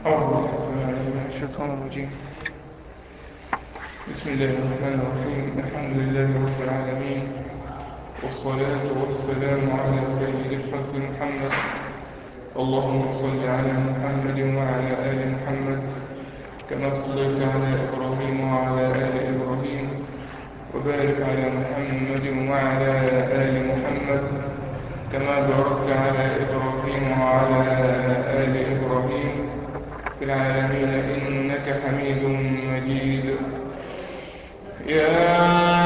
أعوذ بالله السميع العليم من الشيطان الرجيم بسم الله الرحمن الرحيم الحمد لله رب العالمين والصلاة والسلام على سيد الخلق محمد اللهم صل على محمد وعلى آل محمد كما صليت على إبراهيم وعلى آل إبراهيم وبارك على محمد وعلى آل محمد كما باركت على إبراهيم وعلى آل إبراهيم في العالمين إنك حميد مجيد يا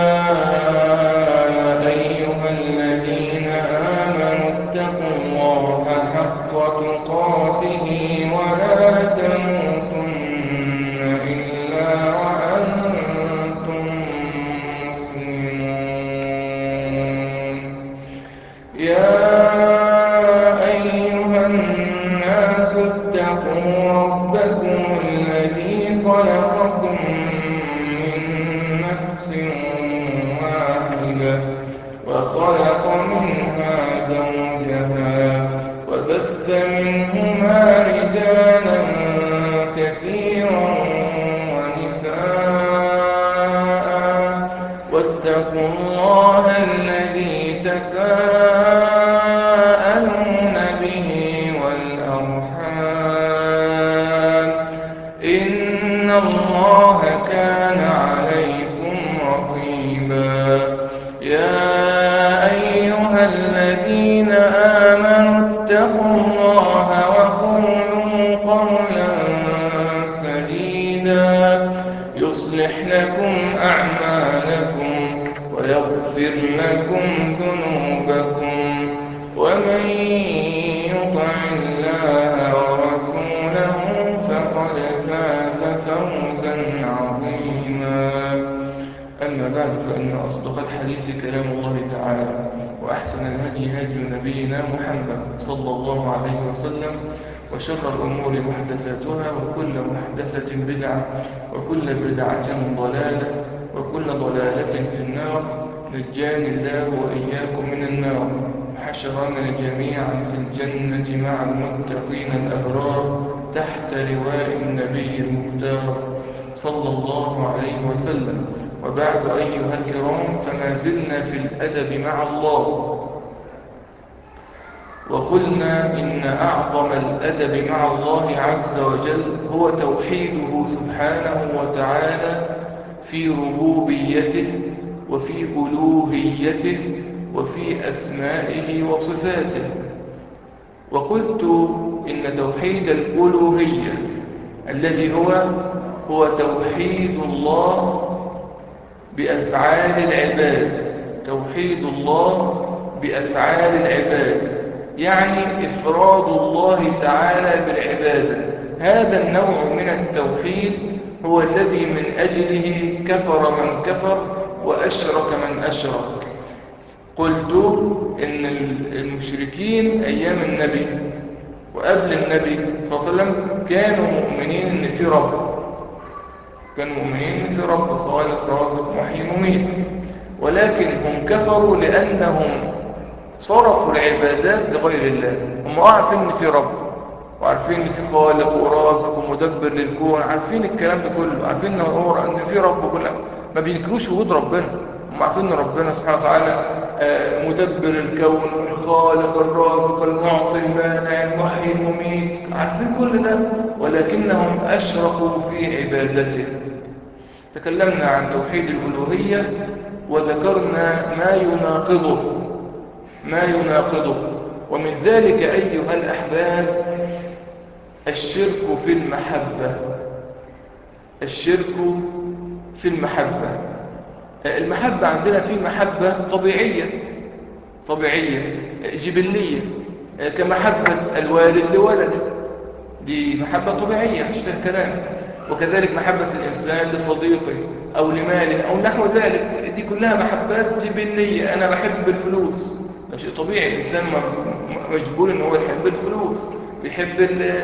أيها الذين آمنوا اتقوا الله حق تقاته ولا تموتن إلا وأنتم مسلمون يا أيها الناس اتقوا ربكم الذي خلقكم من نفس واحدة وخلق منها زوجها وبث منهما رجالا كثيرا ونساء واتقوا الله الذي تساءلون به والأرحام إن الله كان عليكم رقيبا يا أيها الذين آمنوا اتقوا الله وقولوا قولا سديدا يصلح لكم أعمالكم ويغفر لكم ذنوبكم ومن يطع الله ورسوله فقد فاز فوزا عظيما أما بعد فإن أصدق الحديث كلام الله تعالى وأحسن الهدي هدي نبينا محمد صلى الله عليه وسلم وشر الأمور محدثاتها وكل محدثة بدعة وكل بدعة ضلالة وكل ضلالة في النار نجاني الله وإياكم من النار حشرنا جميعا في الجنة مع المتقين الأبرار تحت لواء النبي المختار صلى الله عليه وسلم وبعد أيها الكرام فما زلنا في الأدب مع الله وقلنا إن أعظم الأدب مع الله عز وجل هو توحيده سبحانه وتعالى في ربوبيته وفي ألوهيته وفي أسمائه وصفاته وقلت إن توحيد الألوهية الذي هو هو توحيد الله بأفعال العباد توحيد الله بأفعال العباد يعني إفراد الله تعالى بالعبادة هذا النوع من التوحيد هو الذي من أجله كفر من كفر وأشرك من أشرك قلت إن المشركين أيام النبي وقبل النبي صلى الله عليه وسلم كانوا مؤمنين إن في رب كانوا مؤمنين إن في رب خالق رازق محيي مميت ولكن هم كفروا لأنهم صرفوا العبادات لغير الله هم عارفين إن في رب وعارفين إن في خالق ورازق ومدبر للكون عارفين الكلام ده كله عارفين إن هو إن في رب كله ما بينكروش وجود ربنا هم عارفين إن ربنا سبحانه وتعالى مدبر الكون الخالق الرازق المعطي المانع المحيي المميت عارفين كل ده ولكنهم أشركوا في عبادته تكلمنا عن توحيد الألوهية وذكرنا ما يناقضه ما يناقضه ومن ذلك أيها الأحباب الشرك في المحبة الشرك في المحبة المحبة عندنا في محبة طبيعية طبيعية جبلية كمحبة الوالد لولده دي محبة طبيعية مش فيها كلام وكذلك محبة الإنسان لصديقه أو لماله أو نحو ذلك دي كلها محبات جبلية أنا بحب الفلوس ده شيء طبيعي الإنسان مجبور إن هو يحب الفلوس بيحب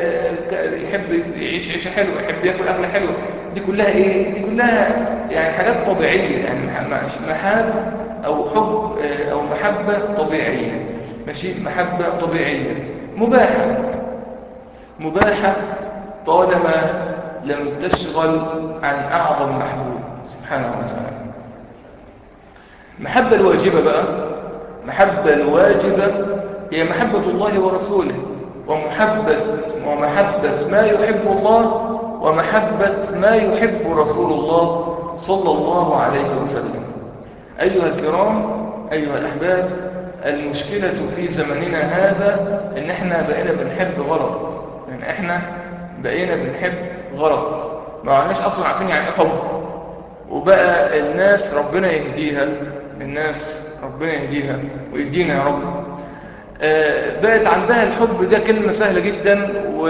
يحب يعيش عيشة حلوة يحب ياكل أكلة حلوة دي كلها إيه؟ دي كلها يعني حاجات طبيعية يعني محاب أو حب أو محبة طبيعية ماشي محبة طبيعية مباحة مباحة طالما لم تشغل عن أعظم محبوب سبحانه وتعالى المحبة الواجبة بقى محبة الواجبة هي محبة الله ورسوله ومحبة ومحبة ما يحب الله ومحبة ما يحب رسول الله صلى الله عليه وسلم أيها الكرام أيها الأحباب المشكلة في زمننا هذا إن إحنا بقينا بنحب غلط يعني إحنا بقينا بنحب غلط ما عناش أصلا عارفين يعني إيه حب وبقى الناس ربنا يهديها الناس ربنا يهديها ويدينا يا رب آه، بقت عندها الحب ده كلمة سهلة جدا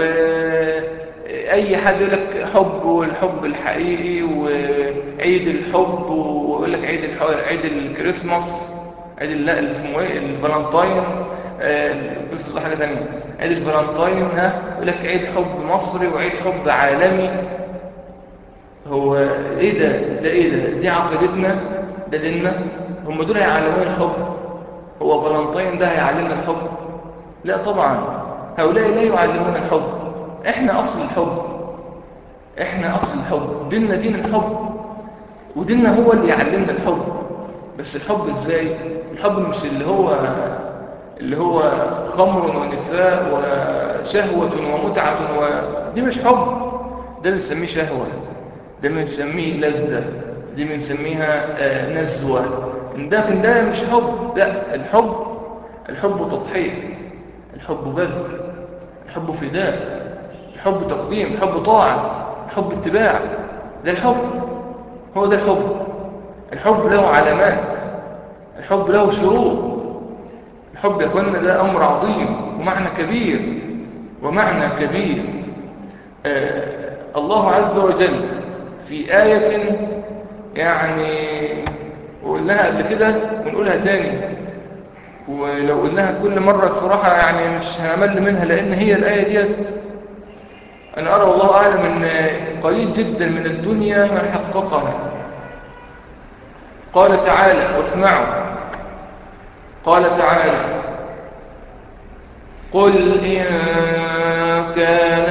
وأي حد يقول لك حب والحب الحقيقي وعيد الحب ويقول لك عيد الحب عيد الكريسماس عيد لا اللي اسمه ايه الفالنتاين آه، الكريسماس ده حاجة تانية عيد الفالنتاين ها يقول لك عيد حب مصري وعيد حب عالمي هو ايه ده ده ايه ده دي عقيدتنا ده ديننا هم دول هيعلمونا الحب هو فالنتين ده هيعلمنا الحب لا طبعا هؤلاء لا يعلمون الحب احنا اصل الحب احنا اصل الحب ديننا دين الحب وديننا هو اللي يعلمنا الحب بس الحب ازاي الحب مش اللي هو اللي هو خمر ونساء وشهوة ومتعة و... دي مش حب ده بنسميه شهوة ده بنسميه لذة دي بنسميها آه، نزوة لكن ده مش حب لا الحب الحب تضحية الحب بذل الحب فداء الحب تقديم الحب طاعة الحب اتباع ده الحب هو ده الحب الحب له علامات الحب له شروط الحب يا اخوانا ده امر عظيم ومعنى كبير ومعنى كبير آه الله عز وجل في آية يعني وقلناها قبل كده ونقولها تاني ولو قلناها كل مرة الصراحة يعني مش هنمل منها لأن هي الآية ديت أنا أرى والله أعلم أن قليل جدا من الدنيا من حققها قال تعالى واسمعوا قال تعالى قل إن كان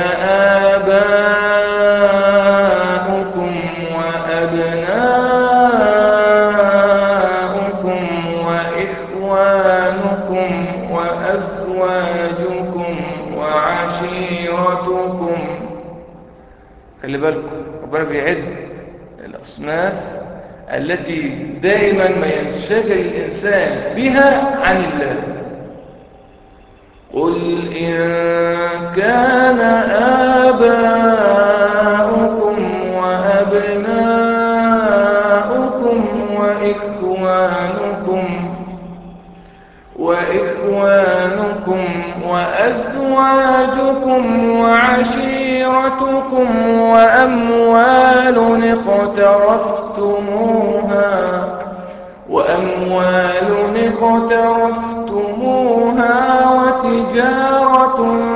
آباؤكم وأبناؤكم وإخوانكم وأزواجكم وعشيرتكم خلي بالكم ربنا بيعد الأصناف التي دائما ما ينشغل الإنسان بها عن الله قل إن كان آباؤكم وأبناؤكم وإخوانكم وإخوانكم وأزواجكم وعشيرتكم وأموال اقترفتموها وأموال اقترفتموها وتجارة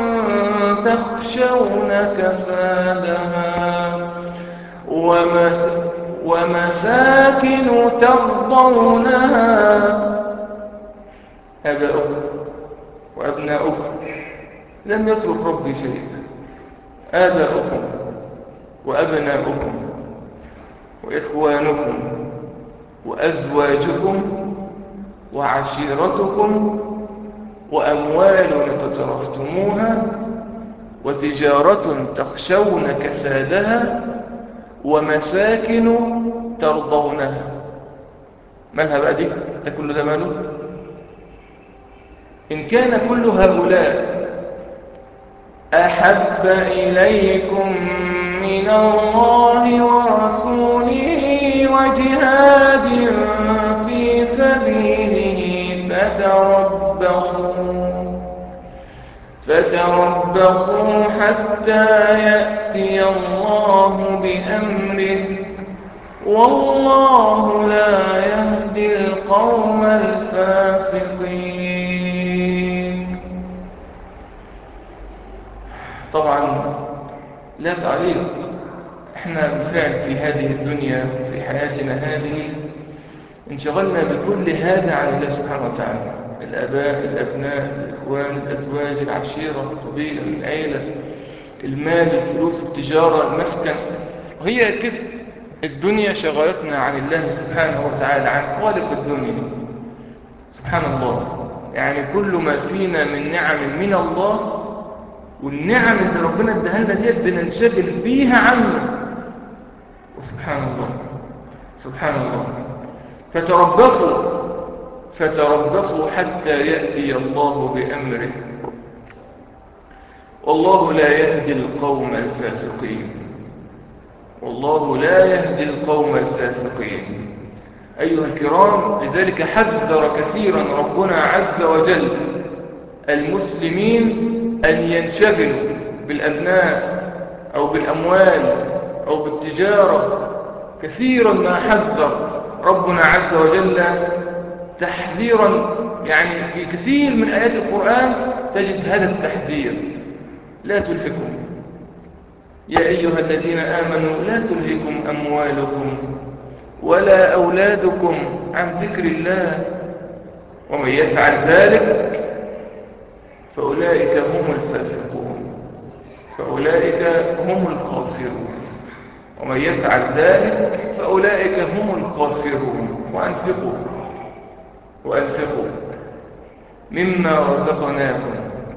تخشون كسادها ومس ومساكن ترضونها أباؤكم وأبناؤكم لم يترك ربي شيئا آباؤكم وأبناؤكم وإخوانكم وأزواجكم وعشيرتكم وأموال اقترفتموها وتجارة تخشون كسادها ومساكن ترضونها مالها بقى دي ده كل ده ماله إن كان كل هؤلاء أحب إليكم من الله ورسوله وجهاد في سبيله فتربصوا فتربصوا حتى يأتي الله بأمره والله لا يهدي القوم الفاسقين طبعا لا تعليق احنا بالفعل في هذه الدنيا في حياتنا هذه انشغلنا بكل هذا عن الله سبحانه وتعالى الاباء الابناء الاخوان الازواج العشيره القبيله العيله المال الفلوس التجارة المسكن وهي كده الدنيا شغلتنا عن الله سبحانه وتعالى عن خالق الدنيا سبحان الله يعني كل ما فينا من نعم من الله والنعم اللي ربنا اداها لنا ديت بننشغل بيها عنه وسبحان الله سبحان الله فتربصوا فتربصوا حتى يأتي الله بأمره والله لا يهدي القوم الفاسقين والله لا يهدي القوم الفاسقين أيها الكرام لذلك حذر كثيرا ربنا عز وجل المسلمين أن ينشغلوا بالأبناء أو بالأموال أو بالتجارة كثيرا ما حذر ربنا عز وجل تحذيرا يعني في كثير من آيات القرآن تجد هذا التحذير لا تلهكم يا أيها الذين آمنوا لا تلهكم أموالكم ولا أولادكم عن ذكر الله ومن يفعل ذلك فأولئك هم الفاسقون فأولئك هم الخاسرون ومن يفعل ذلك فأولئك هم الخاسرون وأنفقوا وأنفقوا مما رزقناكم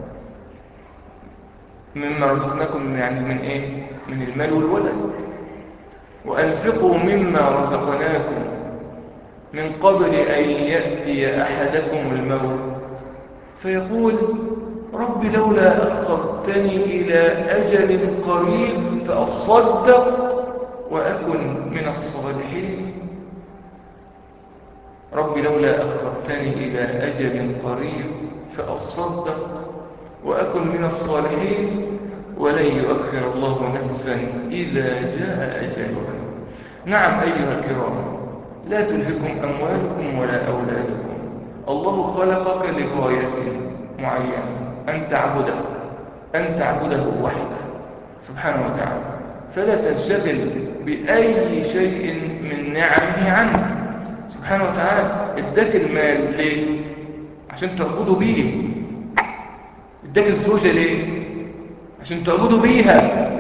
مما رزقناكم يعني من إيه؟ من المال والولد وأنفقوا مما رزقناكم من قبل أن يأتي أحدكم الموت فيقول رب لولا أخرتني إلى أجل قريب فأصدق وأكن من الصالحين رب لولا أخرتني إلى أجل قريب فأصدق وأكن من الصالحين ولن يؤخر الله نفسا إذا جاء أجلها نعم أيها الكرام لا تلهكم أموالكم ولا أولادكم الله خلقك لغاية معينة أن تعبده أن تعبده وحده سبحانه وتعالى فلا تنشغل بأي شيء من نعمه عنه سبحانه وتعالى اداك المال ليه عشان تعبده بيه اداك الزوجة ليه عشان تعبده بيها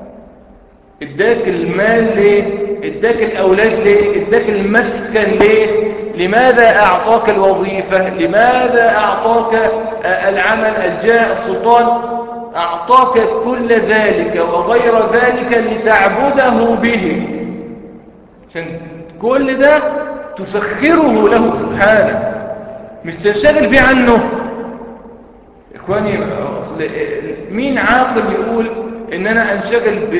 اداك المال ليه اداك الاولاد ليه اداك المسكن ليه لماذا اعطاك الوظيفة لماذا اعطاك العمل الجاء السلطان اعطاك كل ذلك وغير ذلك لتعبده به عشان كل ده تسخره له سبحانه مش تنشغل بيه عنه اخواني مين عاقل يقول ان انا انشغل ب...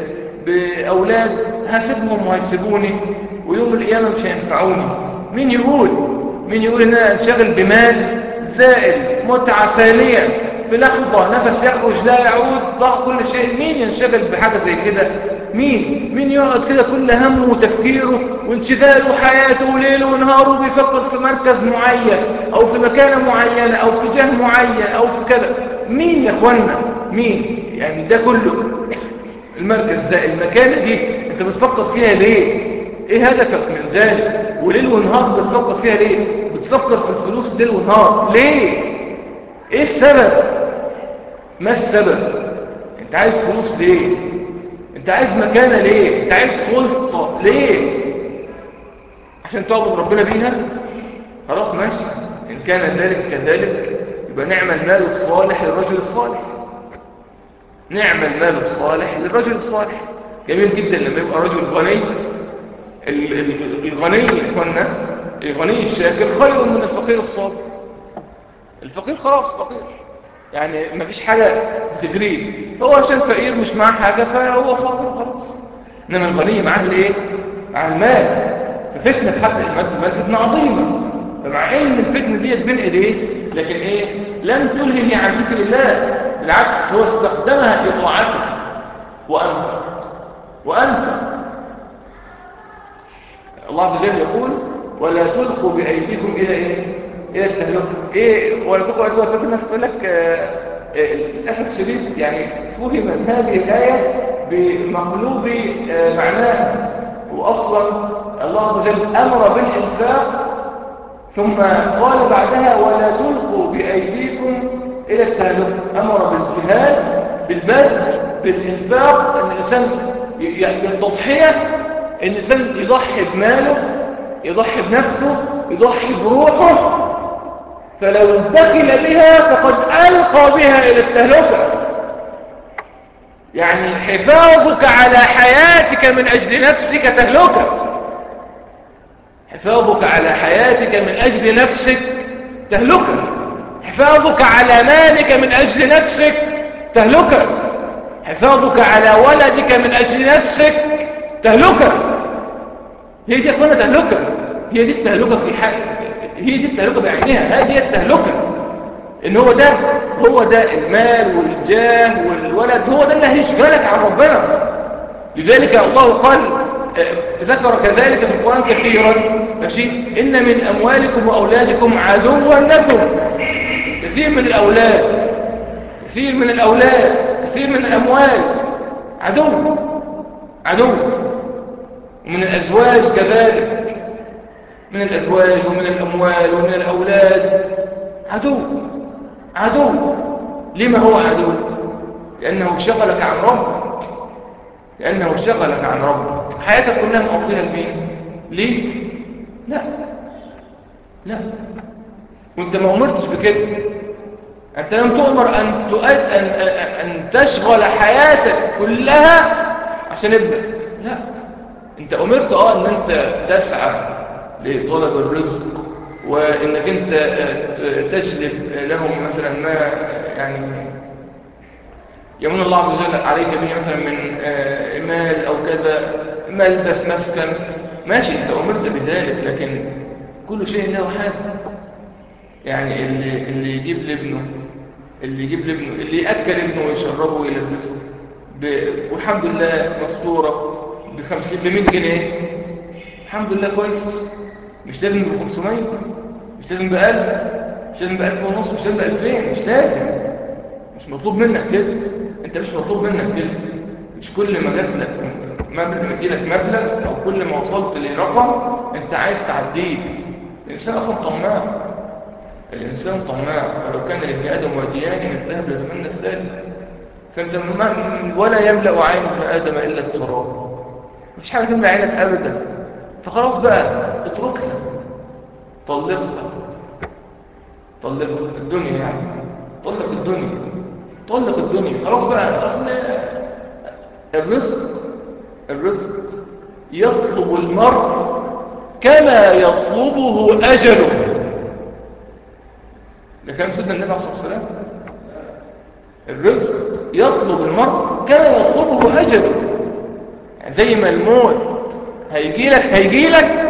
باولاد هسيبهم وهيسيبوني ويوم القيامه مش هينفعوني مين يقول مين يقول ان انا انشغل بمال زائل متعه فانيه في لحظه نفس يخرج لا يعود ضاع كل شيء مين ينشغل بحاجه زي كده مين مين يقعد كده كل همه وتفكيره وانشغاله وحياته وليله ونهاره بيفكر في مركز معين او في مكانه معينه او في جهه معين او في كذا مين يا اخوانا مين يعني ده كله المركز ده المكانه دي انت بتفكر فيها ليه ايه هدفك من ذلك وليل ونهار بتفكر فيها ليه بتفكر في الفلوس ليل ونهار ليه ايه السبب ما السبب انت عايز فلوس ليه انت عايز مكانه ليه انت عايز سلطه ليه عشان تعبد ربنا بيها خلاص ماشي ان كان ذلك كذلك يبقى نعم المال الصالح للرجل الصالح نعم المال الصالح للرجل الصالح جميل جدا لما يبقى رجل غني الغني اخوانا الغني الشاكر خير من الفقير الصابر الفقير خلاص فقير يعني ما فيش حاجة بتجريه هو عشان فقير مش معاه حاجة فهو صابر خلاص انما الغني معاه الايه مع المال ففتنة حتى المال فتنة عظيمة فمع ان الفتنة ديت بين ايديه لكن ايه لم تلهه عن ذكر الله بالعكس هو استخدمها في طاعته وانفق وانفق الله عز وجل يقول ولا تلقوا بايديكم الى ايه الى التهلكه ايه ولا تلقوا بايديكم الى الناس تقول لك للاسف الشديد يعني فهمت هذه الايه بمقلوب معناها واصلا الله عز وجل امر بالانفاق ثم قال بعدها ولا تلقوا بايديكم الى التهلكه امر بالجهاد بالبذل بالإنفاق أن الإنسان بالتضحية أن الإنسان يضحي بماله يضحي بنفسه يضحي بروحه فلو دخل بها فقد ألقى بها إلى التهلكة يعني حفاظك على حياتك من أجل نفسك تهلكة حفاظك على حياتك من أجل نفسك تهلكة حفاظك على مالك من أجل نفسك تهلكة حفاظك على ولدك من أجل نفسك تهلكة هي دي أخوانا تهلكة هي دي التهلكة في حق هي دي التهلكة بعينها هذه التهلكة إن هو ده هو ده المال والجاه والولد هو ده اللي هيشغلك عن ربنا لذلك الله قال ذكر كذلك في القرآن كثيرا ماشي إن من أموالكم وأولادكم عدوا لكم كثير من الأولاد كثير من الأولاد كثير من الأموال عدو عدو ومن الأزواج كذلك من الأزواج ومن الأموال ومن الأولاد عدو عدو لما هو عدو لأنه شغلك عن ربك لأنه شغلك عن ربك حياتك كلها مقضيها لمين ليه لا لا وانت ما أمرتش بكده أنت لم تؤمر أن, تؤد أن, أن تشغل حياتك كلها عشان ابنك لا أنت أمرت أه أن أنت تسعى لطلب الرزق وانك انت تجلب لهم مثلا ما يعني يمن الله عز وجل عليك به مثلا من مال او كذا ملبس مسكن ماشي انت امرت بذلك لكن كل شيء له حد يعني اللي, اللي يجيب لابنه اللي يجيب لابنه اللي يأكل ابنه ويشربه ويلبسه ب... والحمد لله مستورة بخمسين بمئة جنيه الحمد لله كويس مش لازم ب 500 مش لازم ب 1000 مش لازم ب 1000 ونص مش لازم ب 2000 مش لازم مش مطلوب منك كده انت مش مطلوب منك كده مش كل ما جات لك مبلغ يجي لك مبلغ او كل ما وصلت لرقم انت عايز تعديه الانسان اصلا طماع الانسان طماع ولو كان لابن ادم وديان من الذهب لزمنا الثالث فانت ما ولا يملا عين ابن ادم الا التراب مفيش حاجه تملى عينك ابدا فخلاص بقى اتركها طلقها طلقها الدنيا يعني طلق الدنيا طلق الدنيا خلاص بقى اصل الرزق الرزق يطلب المرء كما يطلبه اجله ده كلام سيدنا النبي عليه الصلاه والسلام الرزق يطلب المرء كما يطلبه اجله يعني زي ما الموت هيجي لك هيجي لك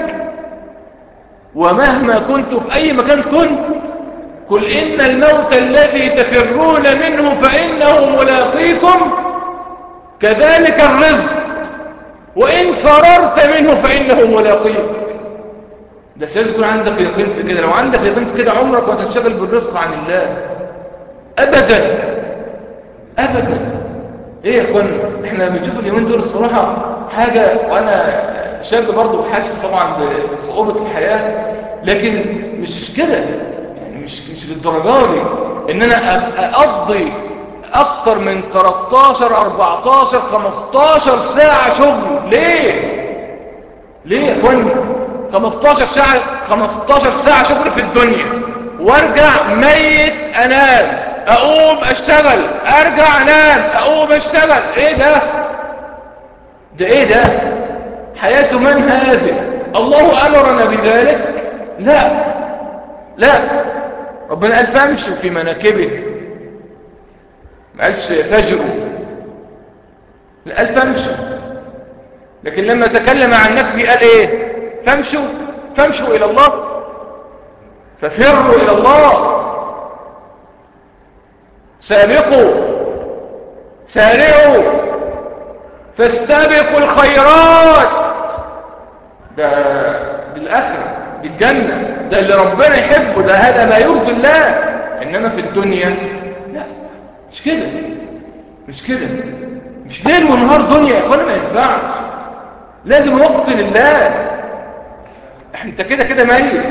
ومهما كنت في أي مكان كنت قل إن الموت الذي تفرون منه فإنه ملاقيكم كذلك الرزق وإن فررت منه فإنه ملاقيك ده سيكون عندك يقين في كده لو عندك يقين في كده عمرك وتنشغل بالرزق عن الله أبدا أبدا إيه يا أخوانا إحنا بنشوف اليومين دول الصراحة حاجة وأنا شاب برضه حاسس طبعا بصعوبة الحياة لكن مش كده يعني مش مش للدرجة دي ان انا اقضي اكتر من 13 14 15 ساعة شغل ليه ليه يا اخوانا 15 ساعة 15 ساعة شغل في الدنيا وارجع ميت انام اقوم اشتغل ارجع انام اقوم اشتغل ايه ده ده ايه ده حياة من هذه الله أمرنا بذلك لا لا ربنا قال فامشوا في مناكبه ما قالش فجروا لا قال فامشوا لكن لما تكلم عن نفسه قال ايه فامشوا فامشوا إلى الله ففروا إلى الله سابقوا سارعوا فاستبقوا الخيرات ده بالآخرة بالجنة ده اللي ربنا يحبه ده هذا ما يرضي الله إنما في الدنيا لا مش كده مش كده مش ليل ونهار دنيا يا اخوانا ما ينفعش لازم وقت لله انت كده كده ميت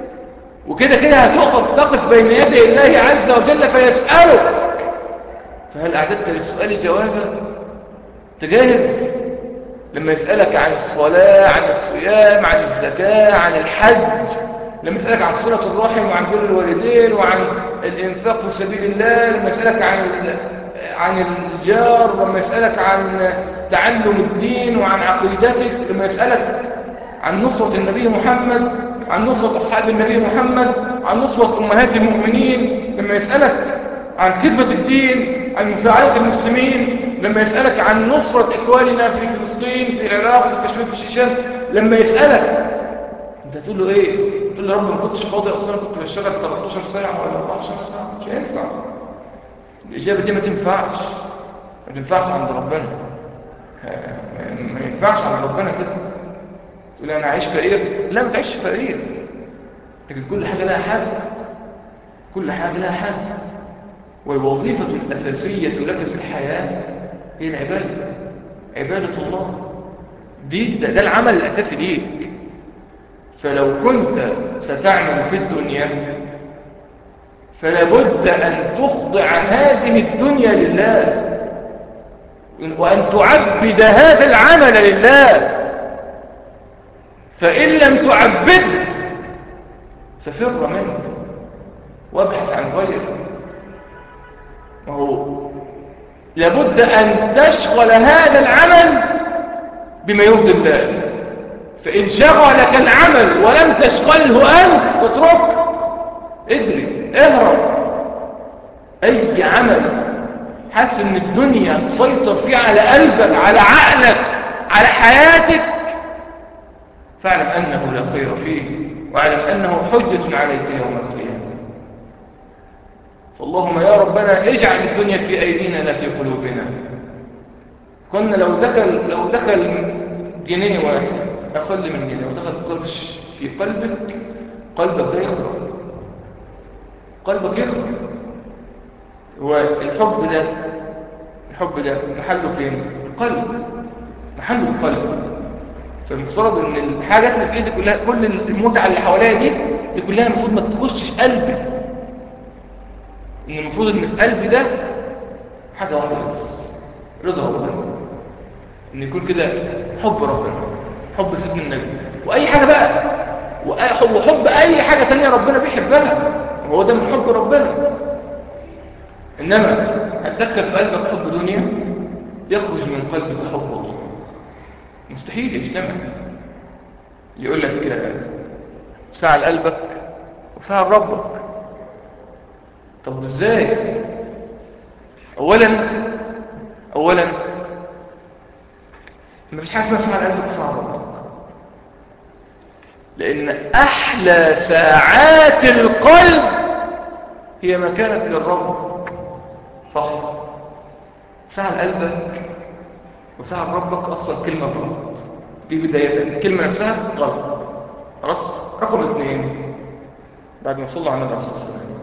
وكده كده هتقف تقف بين يدي الله عز وجل فيسألك فهل أعددت للسؤال جوابا تجاهز لما يسألك عن الصلاة عن الصيام عن الزكاة عن الحج لما يسألك عن صلة الرحم وعن بر الوالدين وعن الإنفاق في سبيل الله لما يسألك عن عن الجار لما يسألك عن تعلم الدين وعن عقيدتك لما يسألك عن نصرة النبي محمد عن نصرة أصحاب النبي محمد عن نصرة أمهات المؤمنين لما يسألك عن خدمة الدين عن مساعدة المسلمين لما يسألك عن نصرة إخواننا في فلسطين في العراق في كشمير في الشيشان لما يسألك انت تقول له ايه تقول له رب ما كنتش فاضي اصلا كنت بشتغل 13 ساعة ولا 14 ساعة مش هينفع الإجابة دي ما تنفعش ما تنفعش عند ربنا ما ينفعش عند ربنا كده تقول أنا عايش فقير لا ما تعيش فقير لكن كل حاجة لها حد كل حاجة لها حد والوظيفة الأساسية لك في الحياة هي العبادة عبادة الله دي ده, ده العمل الأساسي ليك فلو كنت ستعمل في الدنيا فلا بد أن تخضع هذه الدنيا لله وأن تعبد هذا العمل لله فإن لم تعبده ففر منه وابحث عن غيره وهو لابد أن تشغل هذا العمل بما يرضي الله فإن شغلك العمل ولم تشغله أنت فاتركه اجري اهرب أي عمل حاسس ان الدنيا تسيطر فيه على قلبك على عقلك على حياتك فاعلم أنه لا خير فيه واعلم أنه حجة عليك يوم القيامة فاللهم يا ربنا اجعل الدنيا في أيدينا لا في قلوبنا كنا لو دخل لو دخل جنيه واحد أقل من جنيه ودخل قرش في قلبك قلبك ده يخرج قلبك يخرج هو الحب ده الحب ده محله فين القلب محله القلب فالمفترض ان الحاجات اللي في ايدي كلها كل المتعه اللي حواليا دي دي كلها المفروض ما تخشش قلبي ان المفروض ان في قلبي ده حاجه واحده بس رضا ربنا ان يكون كده حب ربنا حب سيدنا النبي واي حاجه بقى وحب اي حاجه ثانيه ربنا بيحبها وهو ده من حب ربنا انما هتدخل في قلبك حب دنيا يخرج من قلبك حب الله مستحيل يجتمع يقول لك ساعة لقلبك وساعة لربك طب ازاي اولا اولا مفيش حاجه اسمها ساعة لقلبك وساعة لربك لان احلى ساعات القلب هي ما كانت للرب صح ساعة لقلبك وساعة ربك أصلا كلمة غلط دي بداية الكلمة نفسها غلط خلاص رقم اثنين بعد ما صلوا على النبي صلى الله عليه وسلم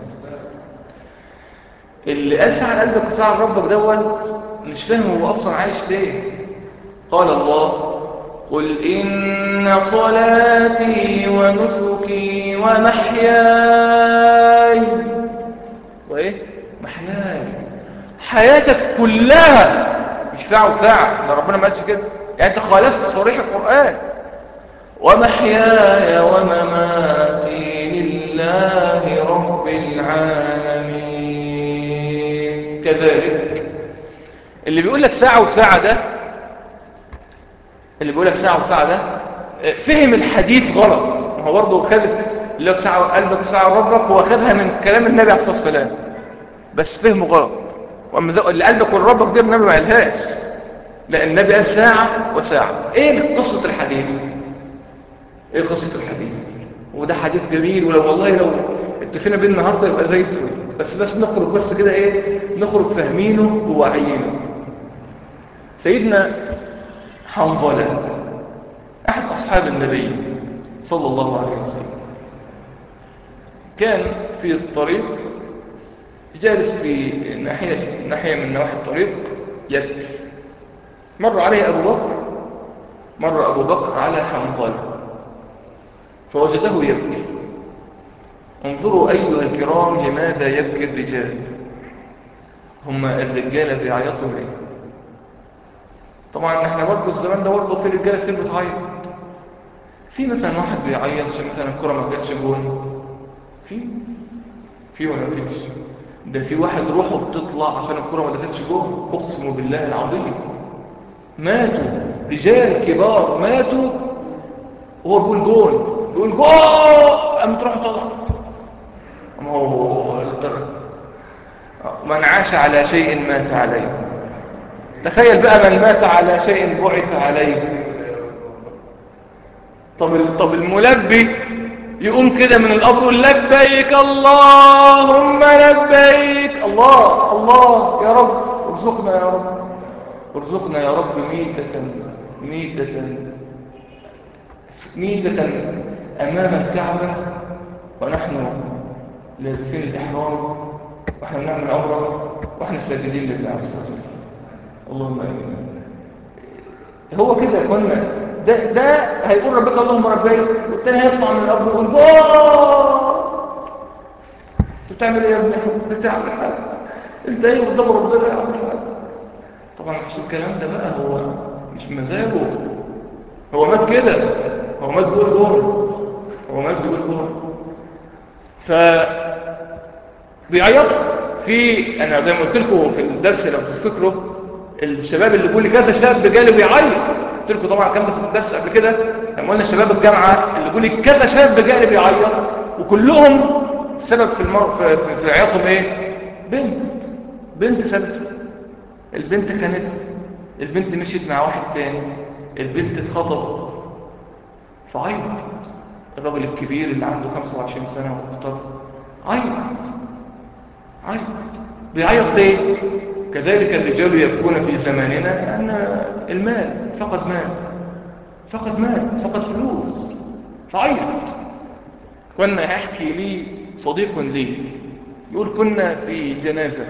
اللي قال ساعة قلبك وساعة ربك دوت مش فاهم هو أصلا عايش ليه قال الله قل إن صلاتي ونسكي ومحياي وإيه محياي حياتك كلها مش ساعة وساعة ده ربنا ما قالش كده يعني انت خالفت صريح القرآن ومحياي ومماتي لله رب العالمين كذلك اللي بيقول لك ساعة وساعة ده اللي بيقول لك ساعة وساعة ده فهم الحديث غلط هو برضه خد اللي لك ساعة قلبك ساعة ربك هو خدها من كلام النبي عليه الصلاة والسلام بس فهمه غلط واما اللي قلبك والربك دي النبي ما قالهاش لا النبي قال ساعة وساعة ايه قصة الحديث ايه قصة الحديث وده حديث جميل ولو والله لو اتفقنا بيه النهارده يبقى زي الفل بس بس نخرج بس كده ايه نخرج فاهمينه وواعيينه سيدنا حنظلة احد اصحاب النبي صلى الله عليه وسلم كان في الطريق جالس في ناحية, ناحية من نواحي الطريق يبكي مر عليه أبو بكر مر أبو بكر على حنظلة فوجده يبكي انظروا أيها الكرام لماذا يبكي الرجال هما الرجالة بيعيطوا ليه طبعا احنا برضه الزمان ده برضه في رجالة كتير بتعيط في مثلا واحد بيعيط عشان مثلا الكرة ما جاتش جون في في ولا فيش ده في واحد روحه بتطلع عشان الكرة ما جاتش جون اقسم بالله العظيم ماتوا رجال كبار ماتوا وهو بيقول جون بيقول جون قام تروح طلع ما هو من عاش على شيء مات عليه تخيل بقى من مات على شيء بعث عليه طب طب الملبي يقوم كده من القبر يقول لبيك اللهم لبيك الله الله يا رب ارزقنا يا رب ارزقنا يا رب ميتة ميتة ميتة أمام الكعبة ونحن لابسين الإحرام وإحنا بنعمل عمرة وإحنا ساجدين لله عز وجل اللهم امين هو كده يا اخوانا ده ده هيقول ربك اللهم ربيك والتاني هيطلع من الارض ويقول جوه انت بتعمل ايه يا ابني بتعمل حاجه انت ايه قدام ربنا يا عم طبعا مش الكلام ده بقى هو مش مزاجه هو مات كده هو مات بيقول جوه هو مات بيقول جوه ف بيعيطوا في انا زي ما قلت لكم في الدرس لو تفتكروا الشباب اللي بيقول لي كذا شاب جالي بيعيط قلت لكم طبعا الكلام ده في الدرس قبل كده لما قلنا شباب الجامعه اللي بيقول لي كذا شاب جالي بيعيط وكلهم السبب في المر... في, في, في عياطهم ايه بنت بنت سابته البنت خانته البنت مشيت مع واحد تاني البنت اتخطبت فعيط الراجل الكبير اللي عنده 25 سنه واكتر عيط عيط بيعيط ليه كذلك الرجال يبكون في زماننا لأن المال فقد مال فقد مال فقد فلوس فعيط كنا يحكي لي صديق لي يقول كنا في جنازة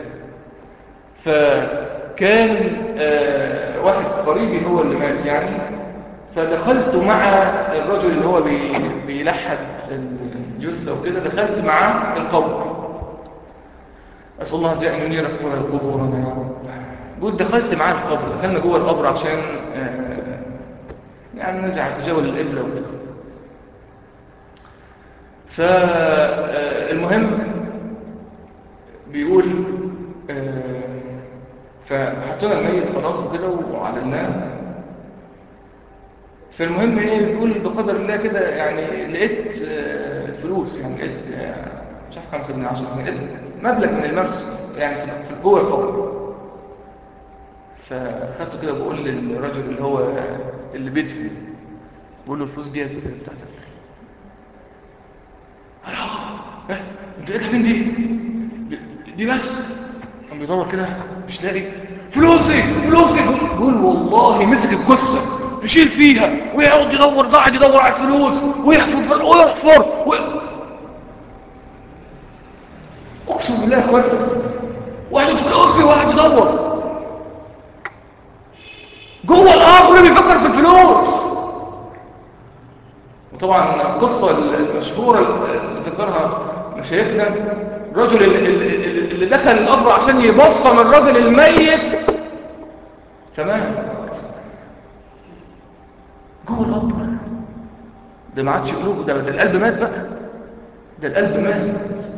فكان آه واحد قريبي هو اللي مات يعني فدخلت مع الرجل اللي هو بي بيلحد الجثة وكده دخلت معاه القبر أسأل الله أن ينير قبورنا يا رب قلت دخلت معاه القبر دخلنا جوه القبر عشان آه يعني نرجع نتجاوز القبلة وكده فالمهم بيقول آه فحطينا الميت خلاص وكده وعلناه فالمهم ايه بيقول بقدر الله كده يعني لقيت آه فلوس يعني لقيت مش عارف 5 جنيه 10 جنيه لقيت مبلغ من المرس يعني في جوه القبر فاخدته كده بقول للراجل اللي هو اللي بيدفن بقول له الفلوس دي بتاعتك اه انت لقيتها فين دي دي بس كان بيدور كده مش لاقي فلوسي فلوسي بقول والله مسك الجثه يشيل فيها ويقعد يدور قاعد يدور على الفلوس ويحفر ويحفر و... اقسم بالله يا اخوان واحد فلوسي واحد يدور جوه القبر بيفكر في الفلوس وطبعا القصة المشهورة اللي ذكرها مشايخنا الرجل اللي دخل القبر عشان يبصم الرجل الميت تمام جوه القبر ده ما عادش قلوب ده, ده القلب مات بقى ده القلب مات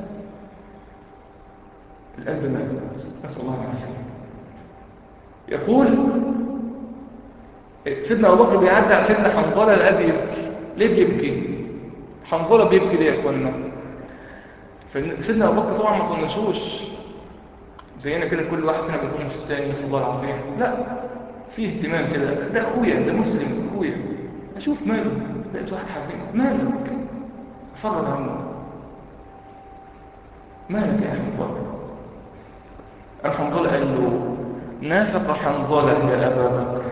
القلب مات نسأل الله العافية يقول سيدنا أبو بكر بيعدي على سيدنا حنظلة الأب يبكي ليه بيبكي حنظلة بيبكي ليه يا اخوانا فسيدنا أبو بكر طبعا ما طنشوش زينا كده كل واحد فينا بيطنش التاني نسأل الله العافية لا في اهتمام كده ده أخويا ده مسلم أخويا أشوف ماله لقيت واحد حزين مالك فرج عنه مالك يا أخي بكر الحنظلة قال له نافق حنظلة يا أبا بكر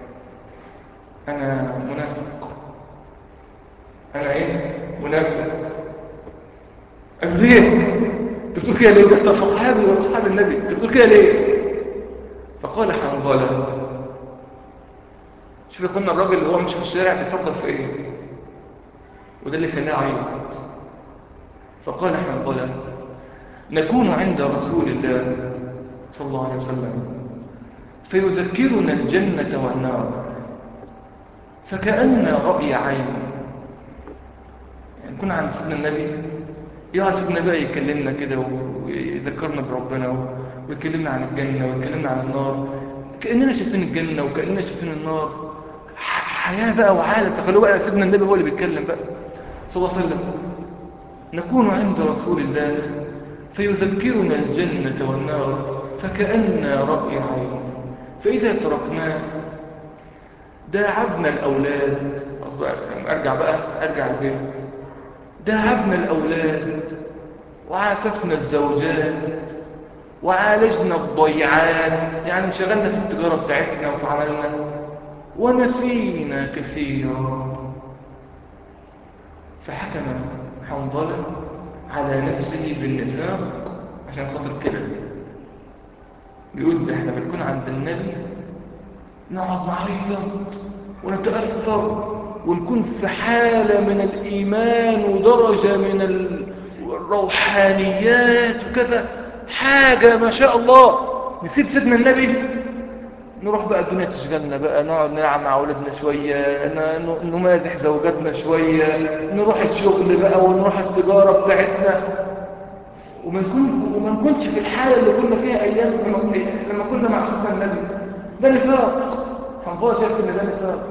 أنا منافق أنا إيه منافق قال ليه أنت بتقول كده ليه أنت صحابي وأصحاب النبي أنت بتقول كده ليه فقال حنظلة شوف كنا الراجل اللي هو مش في الشارع بيفكر في إيه وده اللي خلاه عيط فقال حنظلة نكون عند رسول الله صلى الله عليه وسلم فيذكرنا الجنة والنار فكأن رأي عين يعني كنا عند سيدنا النبي يقعد سيدنا بقى يكلمنا كده ويذكرنا بربنا ويكلمنا عن الجنة ويكلمنا عن النار كأننا شايفين الجنة وكأننا شايفين النار حياة بقى وعالم تخلوا بقى سيدنا النبي هو اللي بيتكلم بقى صلى الله عليه وسلم نكون عند رسول الله فيذكرنا الجنة والنار فكأن رأي عين فإذا تركناه داعبنا الأولاد أرجع بقى أرجع البيت داعبنا الأولاد وعاكسنا الزوجات وعالجنا الضيعات يعني انشغلنا في التجارة بتاعتنا وفي عملنا ونسينا كثيرا فحكم حنظلة على نفسه بالنفاق عشان خاطر كده بيقول ده احنا بنكون عند النبي نقعد نعيط ونتأثر ونكون في حالة من الإيمان ودرجة من الروحانيات وكذا حاجة ما شاء الله نسيب سيدنا النبي نروح بقى الدنيا تشغلنا بقى نقعد نلعب مع أولادنا شوية نمازح زوجاتنا شوية نروح الشغل بقى ونروح التجارة بتاعتنا وما نكون وما نكونش في الحالة اللي كنا فيها أيام لما كنا مع سيدنا النبي ده نفاق حنظله شايف ان ده نفاق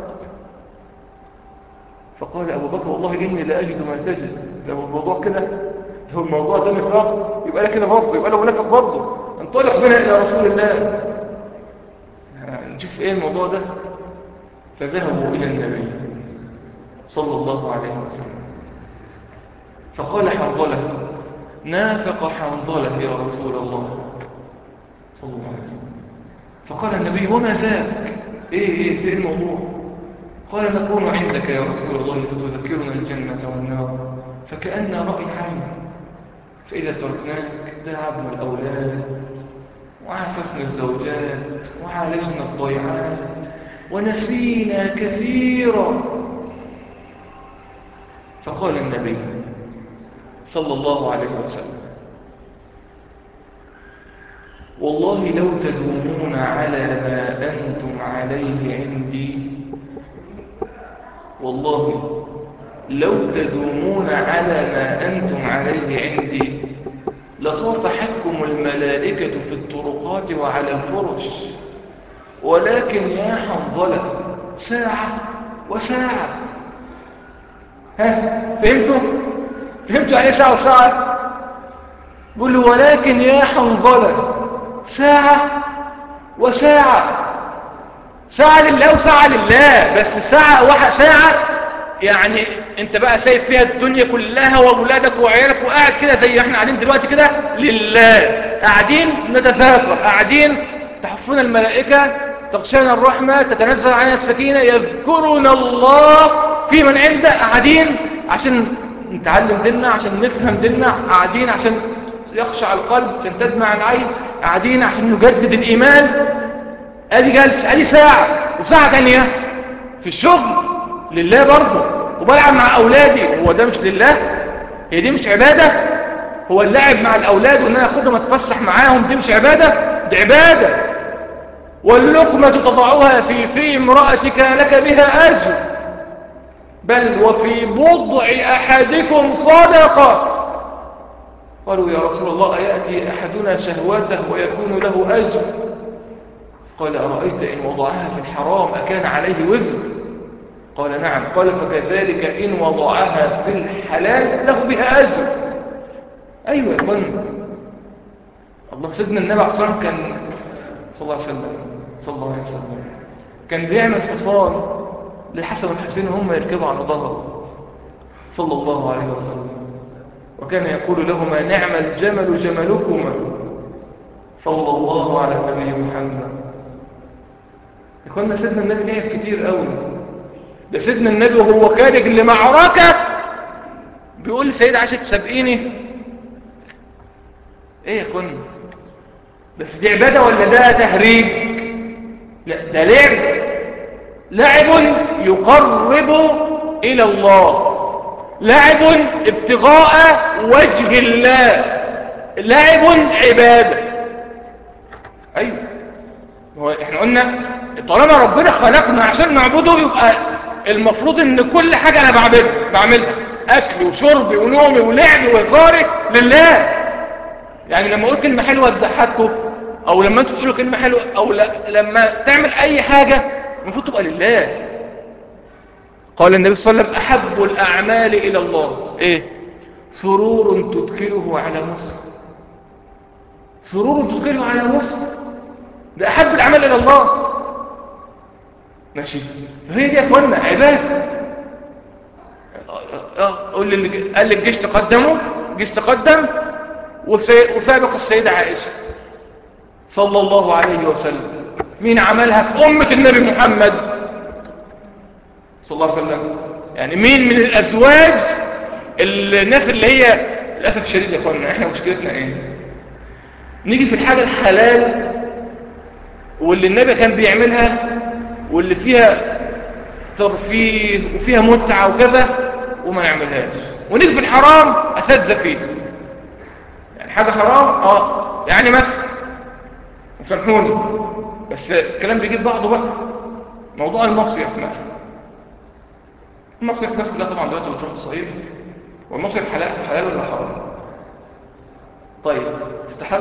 فقال أبو بكر والله إني لا أجد ما تجد لو الموضوع كده لو الموضوع ده نفاق يبقى لك كده برضه يبقى له منافق برضه انطلق بنا إلى رسول الله نشوف إيه الموضوع ده فذهبوا إلى النبي صلى الله عليه وسلم فقال حنظلة نافق حنظلة يا رسول الله صلى الله عليه وسلم فقال النبي وما ذاك ايه ايه في الموضوع قال نكون عندك يا رسول الله فتذكرنا الجنة والنار فكأن رأي عين فإذا تركناك ذهبنا الأولاد وعافسنا الزوجات وعالجنا الضيعات ونسينا كثيرا فقال النبي صلى الله عليه وسلم والله لو تدومون على ما أنتم عليه عندي والله لو تدومون على ما أنتم عليه عندي لصافحتكم الملائكة في الطرقات وعلى الفرش ولكن يا حنظلة ساعة وساعة ها فهمتوا؟ فهمتوا يعني ساعة وساعة؟ قولوا ولكن يا حنظلة ساعة وساعة ساعة لله وساعة لله بس ساعة واحد ساعة يعني انت بقى سايب فيها الدنيا كلها واولادك وعيالك وقاعد كده زي احنا قاعدين دلوقتي كده لله قاعدين نتفاكر قاعدين تحفنا الملائكة تغشانا الرحمة تتنزل علينا السكينة يذكرنا الله في من عنده قاعدين عشان نتعلم ديننا عشان نفهم ديننا قاعدين عشان يخشع القلب عشان تدمع العين قاعدين عشان نجدد الإيمان ادي جلسة ادي ساعة وساعة تانية في الشغل لله برضه وبلعب مع أولادي هو ده مش لله هي دي مش عبادة هو اللعب مع الأولاد وإن أنا أخدهم أتفسح معاهم دي مش عبادة دي عبادة واللقمة تضعها في في امرأتك لك بها أجر بل وفي بضع أحدكم صدقة قالوا يا رسول الله أيأتي أحدنا شهوته ويكون له أجر قال أرأيت إن وضعها في الحرام أكان عليه وزر قال نعم قال فكذلك إن وضعها في الحلال له بها أجر أيوة يا أخوان الله سيدنا النبي عليه الصلاة كان صلى الله عليه وسلم صلى الله عليه وسلم كان بيعمل حصان للحسن والحسين هم يركبوا على ظهره صلى الله عليه وسلم وكان يقول لهما نعم الجمل جملكما صلى الله على النبي محمد يقولنا سيدنا النبي لعب كتير قوي ده سيدنا النبي وهو خارج لمعركة بيقول لسيد عاشق سبقيني ايه يا اخوانا بس دي عبادة ولا ده تهريج لا ده لعب لعب يقرب الى الله لعب ابتغاء وجه الله لعب عبادة ايوه هو احنا قلنا طالما ربنا خلقنا عشان نعبده يبقى المفروض ان كل حاجة انا بعملها بعملها اكلي وشربي ونومي ولعبي وهزاري لله يعني لما اقول كلمة حلوة تضحكوا او لما انتوا تقولوا كلمة حلوة او ل... لما تعمل اي حاجة المفروض تبقى لله قال النبي صلى الله عليه وسلم احب الاعمال الى الله ايه سرور تدخله على مسلم سرور تدخله على مسلم ده احب الاعمال الى الله ماشي فهي دي يا اخوانا عباده قول لي اللي قال لي الجيش تقدمه الجيش تقدم وسابق السيدة عائشة صلى الله عليه وسلم مين عملها في أمة النبي محمد صلى الله عليه وسلم يعني مين من الأزواج الناس اللي هي للأسف الشديد يا اخوانا احنا مشكلتنا ايه نيجي في الحاجة الحلال واللي النبي كان بيعملها واللي فيها ترفيه وفيها متعة وكذا وما نعملهاش ونيجي في الحرام أساتذة فيه يعني حاجة حرام اه يعني مثلا سامحوني بس الكلام بيجيب بعضه بقى موضوع المصيف مثلا المصيف الناس كلها طبعا دلوقتي بتروح تصيف والمصيف حلال حلال ولا حرام طيب استحب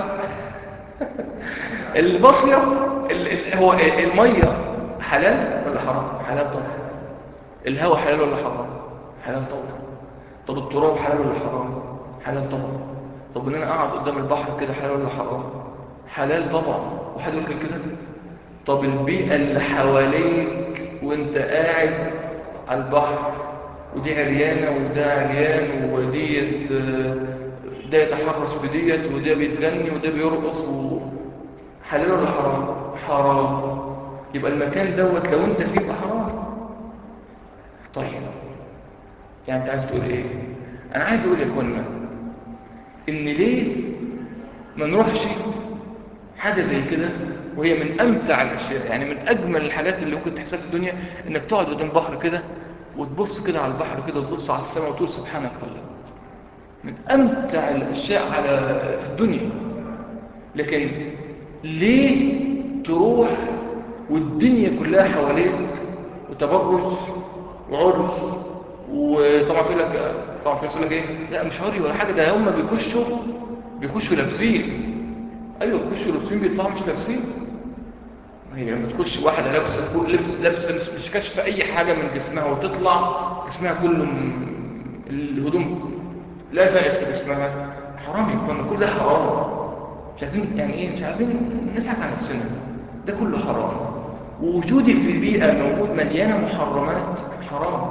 المصيف هو الميه حلال ولا حرام حلال طبعا الهواء حلال ولا حرام حلال طبعا طب التراب حلال ولا حرام حلال طبعا طب ان انا اقعد قدام البحر كده حلال ولا حرام حلال طبعا وحد يقول كده طب البيئة اللي حواليك وانت قاعد على البحر ودي عريانة وده عريان وديت ده يتحرس بديت وده بيتغني وده بيرقص و... حلال ولا حرام حرام يبقى المكان دوت لو انت فيه يبقى حرام طيب يعني انت عايز تقول ايه انا عايز اقول يا اخوانا ان ليه ما نروحش حاجه زي كده وهي من امتع الاشياء يعني من اجمل الحاجات اللي ممكن تحصل في الدنيا انك تقعد قدام بحر كده وتبص كده على البحر كده وتبص على السماء وتقول سبحانك الله من امتع الاشياء على في الدنيا لكن ليه تروح والدنيا كلها حواليك وتبرج وعرج وطبعا في لك طبعا في يقول لك ايه لا مش عري ولا حاجه ده هم بيخشوا بيخشوا لابسين ايوه بيخشوا لابسين بيطلعوا مش لابسين هي لما تخش واحده لابسه لبس لابسه مش, مش كاشفه اي حاجه من جسمها وتطلع جسمها كله الهدوم لا زائد في جسمها حرام يكون كل ده حرام مش عايزين يعني ايه مش عايزين نضحك على نفسنا ده كله حرام ووجودي في بيئة موجود مليانة محرمات حرام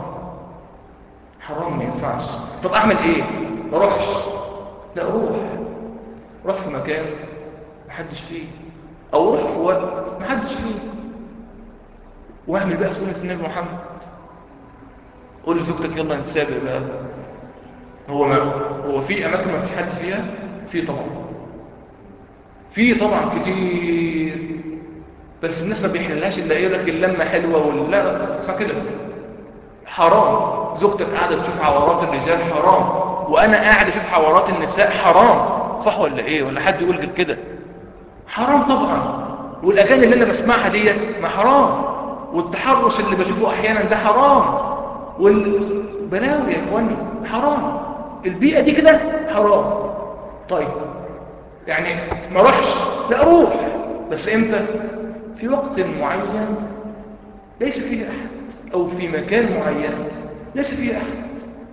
حرام ما ينفعش طب اعمل ايه ما اروحش لا اروح روح في مكان محدش فيه او روح في وقت محدش فيه واعمل بقى سنة النبي محمد قول لزوجتك يلا نتسابق بقى هو ما هو في اماكن ما فيش حد فيها في طبعا في طبعا كتير بس الناس ما بيحلهاش الا يقول لك اللمه حلوه ولا لا كده حرام زوجتك قاعده تشوف عورات الرجال حرام وانا قاعد اشوف عورات النساء حرام صح ولا ايه ولا حد يقول غير كده حرام طبعا والاغاني اللي انا بسمعها ديت ما حرام والتحرش اللي بشوفه احيانا ده حرام والبلاوي يا اخواني حرام البيئه دي كده حرام طيب يعني ما اروحش لا اروح بس امتى في وقت معين ليس فيه احد او في مكان معين ليس فيه احد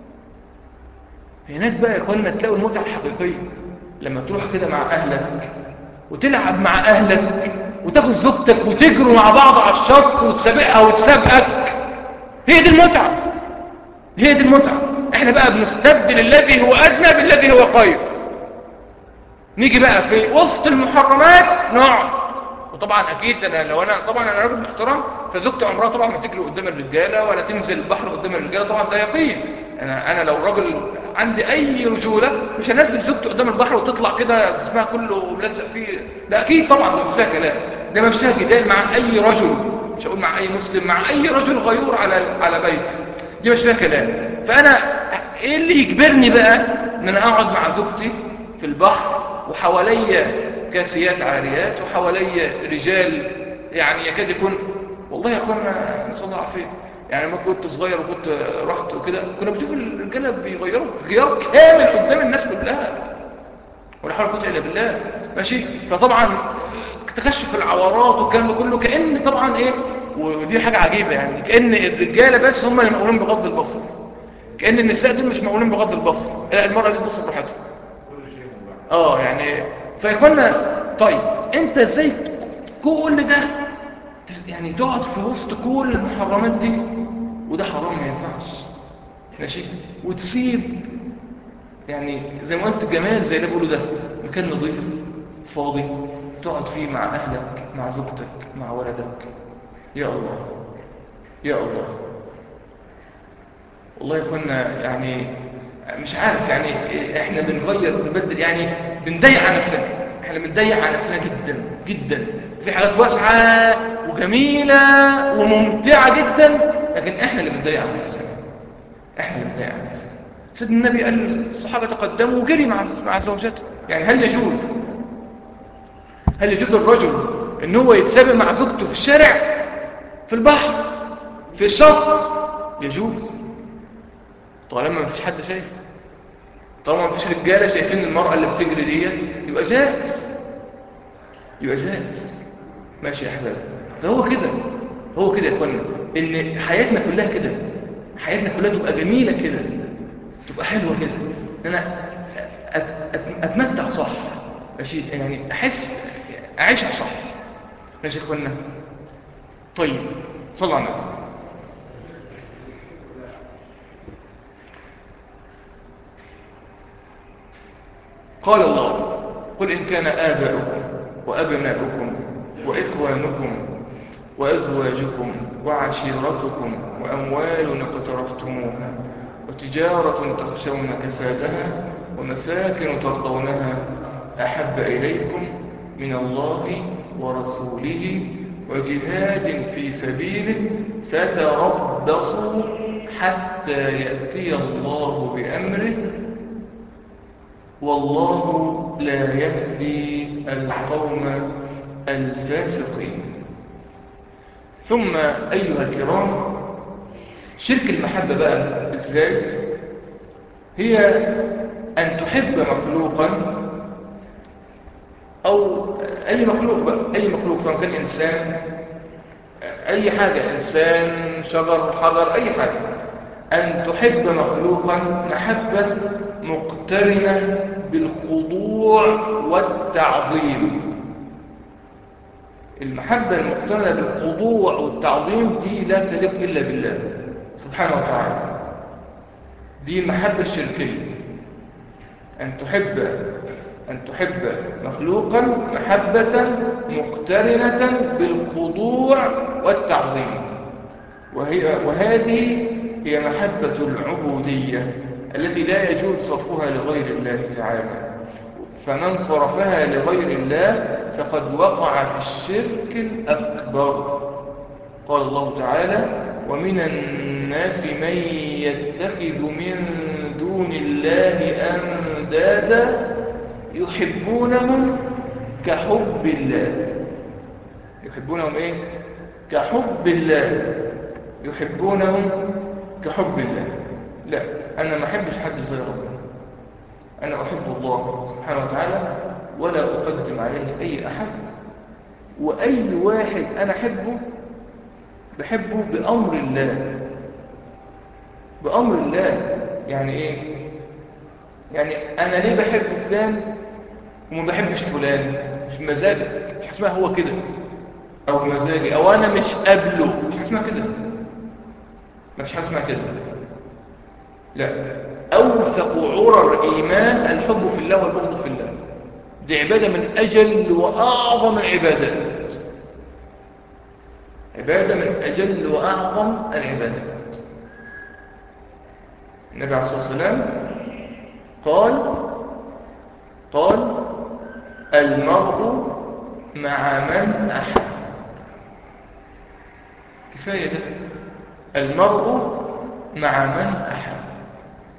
هناك بقى يا اخوانا تلاقوا المتعه الحقيقيه لما تروح كده مع اهلك وتلعب مع اهلك وتاخد زوجتك وتجروا مع بعض على الشط وتسابقها وتسابقك هي دي المتعه هي دي المتعه احنا بقى بنستبدل الذي هو ادنى بالذي هو خير نيجي بقى في وسط المحرمات نقعد وطبعا اكيد انا لو انا طبعا انا راجل محترم فزوجتي عمرها طبعا ما تجري قدام الرجاله ولا تنزل البحر قدام الرجاله طبعا ده يقين انا انا لو راجل عندي اي رجوله مش هنزل زوجتي قدام البحر وتطلع كده جسمها كله ملزق فيه ده اكيد طبعا ده مش فيها كلام ده مش فيها جدال مع اي رجل مش هقول مع اي مسلم مع اي رجل غيور على على بيتي دي مش فيها كلام فانا ايه اللي يجبرني بقى ان انا اقعد مع زوجتي في البحر وحواليا كاسيات عاريات وحوالي رجال يعني يكاد يكون والله يا اخوانا نسال الله العافيه يعني ما كنت صغير وكنت رحت وكده كنا بنشوف الرجاله بيغيروا غيار كامل قدام الناس كلها ولا حول ولا قوه الا بالله ماشي فطبعا تكشف العورات والكلام ده كله كان طبعا ايه ودي حاجه عجيبه يعني كان الرجاله بس هم اللي مقولين بغض البصر كان النساء دول مش مقولين بغض البصر لا المراه دي تبص براحتها اه يعني فيكون طيب انت ازاي كل ده يعني تقعد في وسط كل المحرمات دي وده حرام ما ينفعش ماشي وتسيب يعني زي ما قلت جمال زي اللي بيقولوا ده مكان نظيف فاضي تقعد فيه مع اهلك مع زوجتك مع ولدك يا الله يا الله والله كنا يعني مش عارف يعني احنا بنغير بنبدل يعني بنضيق على نفسنا احنا بنضيق على نفسنا جدا جدا في حاجات واسعه وجميله وممتعه جدا لكن احنا اللي بنضيق على نفسنا احنا اللي بنضيق على نفسنا سيدنا النبي قال الصحابه تقدموا وجري مع مع زوجته يعني هل يجوز هل يجوز الرجل ان هو يتسابق مع زوجته في الشارع في البحر في الشط يجوز طالما ما فيش حد شايف طالما ما فيش رجاله شايفين المراه اللي بتجري ديت يبقى جائز يبقى جائز ماشي يا احباب فهو كده هو كده يا اخوانا ان حياتنا كلها كده حياتنا كلها تبقى جميله كده تبقى حلوه كده ان انا أت- أت- اتمتع صح ماشي يعني احس اعيشها صح ماشي يا اخوانا طيب صلوا على النبي قال الله قل إن كان آباؤكم وأبناؤكم وإخوانكم وأزواجكم وعشيرتكم وأموال اقترفتموها وتجارة تخشون كسادها ومساكن ترضونها أحب إليكم من الله ورسوله وجهاد في سبيله فتربصوا حتى يأتي الله بأمره والله لا يهدي القوم الفاسقين ثم أيها الكرام شرك المحبة بقى إزاي هي أن تحب مخلوقا أو أي مخلوق بقى أي مخلوق سواء كان إنسان أي حاجة إنسان شجر حجر أي حاجة أن تحب مخلوقا محبة مقترنة بالخضوع والتعظيم المحبة المقترنة بالخضوع والتعظيم دي لا تليق إلا بالله سبحانه وتعالى دي المحبة الشركية أن تحب أن تحب مخلوقا محبة مقترنة بالخضوع والتعظيم وهي وهذه هي محبة العبودية التي لا يجوز صرفها لغير الله تعالى فمن صرفها لغير الله فقد وقع في الشرك الأكبر قال الله تعالى ومن الناس من يتخذ من دون الله أندادا يحبونهم كحب الله يحبونهم ايه كحب الله يحبونهم كحب الله لا انا ما احبش حد زي ربنا انا احب الله سبحانه وتعالى ولا اقدم عليه اي احد واي واحد انا احبه بحبه بامر الله بامر الله يعني ايه يعني انا ليه بحب فلان وما بحبش فلان مش مزاجي مش اسمها هو كده او مزاجي او انا مش قابله مش اسمها كده ما فيش حاجه اسمها كده لا اوثق عرى الايمان الحب في الله والبغض في الله دي عباده من اجل واعظم العبادات عباده من اجل واعظم العبادات النبي عليه الصلاه والسلام قال قال المرء مع من أحب كفاية ده المرء مع من أحب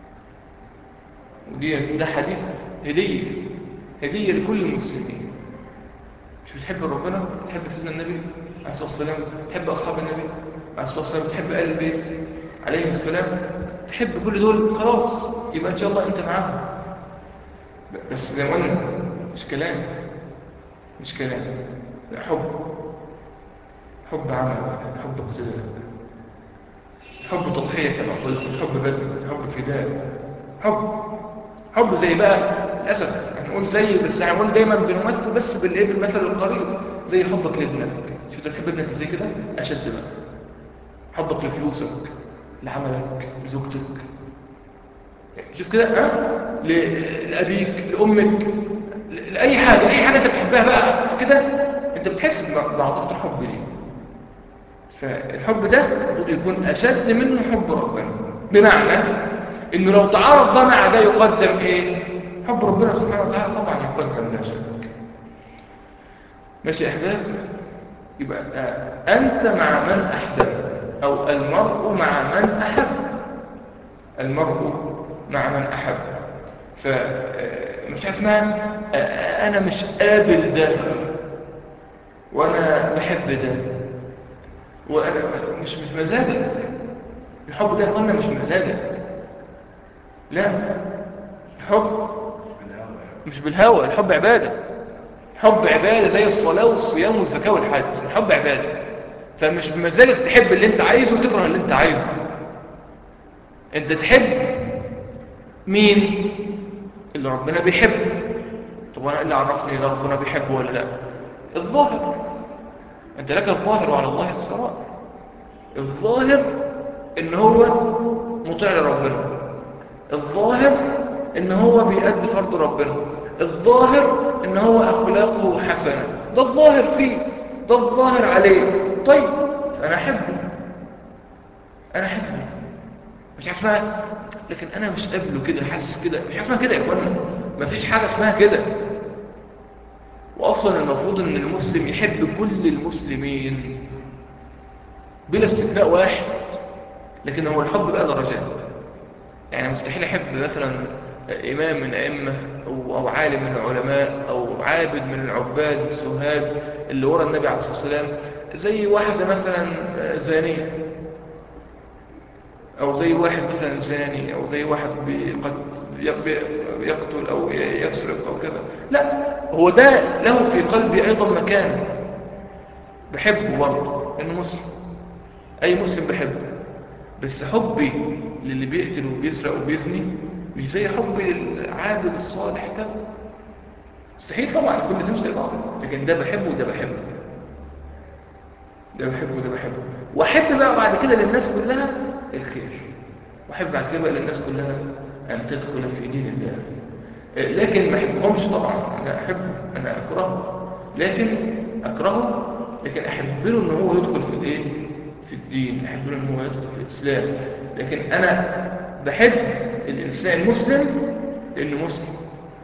ودي ده حديث هدية هدية لكل المسلمين مش بتحب ربنا بتحب سيدنا النبي عليه الصلاة والسلام بتحب أصحاب النبي عليه الصلاة والسلام بتحب آل البيت عليهم السلام تحب كل دول خلاص يبقى إن شاء الله أنت معاهم بس زي ما قلنا مش كلام مش كلام لا حب حب عمل حب اقتداء حب تضحية كما قلت حب بذل حب فداء حب حب زي بقى للأسف هنقول زي بس هنقول دايما بنمثل بس بالايه بالمثل القريب زي حبك لابنك شفت تحب ابنك ازاي كده اشد بقى حبك لفلوسك لعملك لزوجتك شوف كده ها لأبيك لأمك لأي حاجة أي حاجة أنت بتحبها بقى كده أنت بتحس بعاطفة الحب دي فالحب ده المفروض يكون أشد منه حب ربنا بمعنى إنه لو تعارض ده مع ده يقدم إيه؟ حب ربنا سبحانه وتعالى طبعا يقدم لا شك ماشي يا أحباب يبقى أنت مع من أحببت أو المرء مع من أحب المرء مع من أحب فمش اسمها أنا مش قابل ده وأنا بحب ده وأنا مش مش مزاجك الحب ده قلنا مش مزاجك لا الحب مش بالهوى الحب عبادة حب عبادة زي الصلاة والصيام والزكاة والحج الحب عبادة فمش بمزاجك تحب اللي انت عايزه وتكره اللي انت عايزه انت تحب مين اللي ربنا بيحبه طب وانا اللي عرفني ده ربنا بيحبه ولا لا الظاهر انت لك الظاهر وعلى الله السرائر الظاهر ان هو مطيع لربنا الظاهر ان هو بيأدي فرض ربنا الظاهر ان هو اخلاقه حسنة ده الظاهر فيه ده الظاهر عليه طيب انا احبه انا احبه مش اسمها لكن انا مش قابله كده حاسس كده مش اسمها كده يا اخوانا مفيش حاجه اسمها كده واصلا المفروض ان المسلم يحب كل المسلمين بلا استثناء واحد لكن هو الحب بقى درجات يعني مستحيل احب مثلا امام من ائمه او او عالم من العلماء او عابد من العباد الزهاد اللي ورا النبي عليه الصلاه والسلام زي واحده مثلا زانيه او زي واحد مثلا زاني او زي واحد قد يقتل او يسرق او كذا لا هو ده له في قلبي ايضا مكان بحبه برضه انه مسلم اي مسلم بحبه بس حبي للي بيقتل وبيسرق وبيزني مش زي حبي للعابد الصالح كذا مستحيل طبعا كل دول زي بعض لكن ده بحبه وده بحبه ده بحبه وده بحبه واحب بقى بعد كده للناس كلها الخير واحب بعد كده بقى للناس كلها ان تدخل في دين الله لكن ما احبهمش طبعا انا احبه انا اكرهه لكن اكرهه لكن احب له ان هو يدخل في الايه في الدين احب له ان هو يدخل في الاسلام لكن انا بحب الانسان المسلم لانه مسلم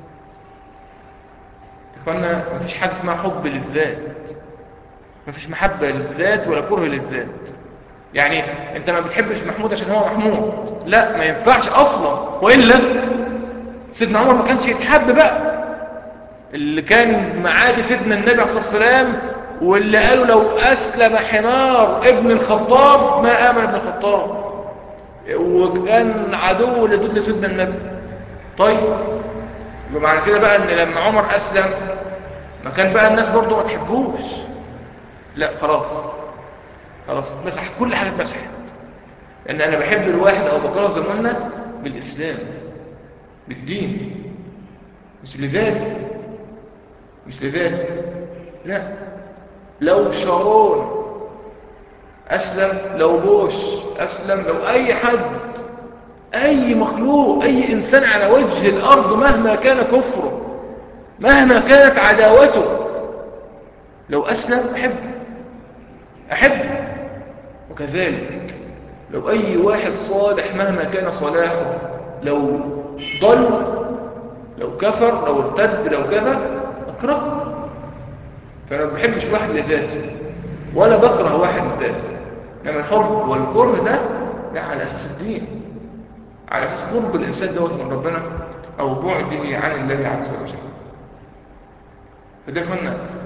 اخوانا مفيش حاجه اسمها حب للذات مفيش محبه للذات ولا كره للذات يعني انت ما بتحبش محمود عشان هو محمود لا ما ينفعش اصلا والا سيدنا عمر ما كانش يتحب بقى اللي كان معادي سيدنا النبي عليه الصلاه والسلام واللي قالوا لو اسلم حمار ابن الخطاب ما امن ابن الخطاب وكان عدو لضد سيدنا النبي طيب ومعنى كده بقى ان لما عمر اسلم ما كان بقى الناس برضه ما تحبوش لا خلاص خلاص مسح كل حاجه اتمسحت لان انا بحب الواحد او بكره زي ما قلنا بالاسلام بالدين مش لذاتي مش لذاتي لا لو شارون اسلم لو بوش اسلم لو اي حد اي مخلوق اي انسان على وجه الارض مهما كان كفره مهما كانت عداوته لو اسلم احبه احبه وكذلك لو اي واحد صالح مهما كان صلاحه لو ضل لو كفر لو ارتد لو كذا اكرهه فانا ما بحبش واحد لذاته ولا بكره واحد لذاته انما الحب والكره ده ده على اساس الدين على اساس قرب الانسان دوت من ربنا او بعده عن الله عز وجل فده كنا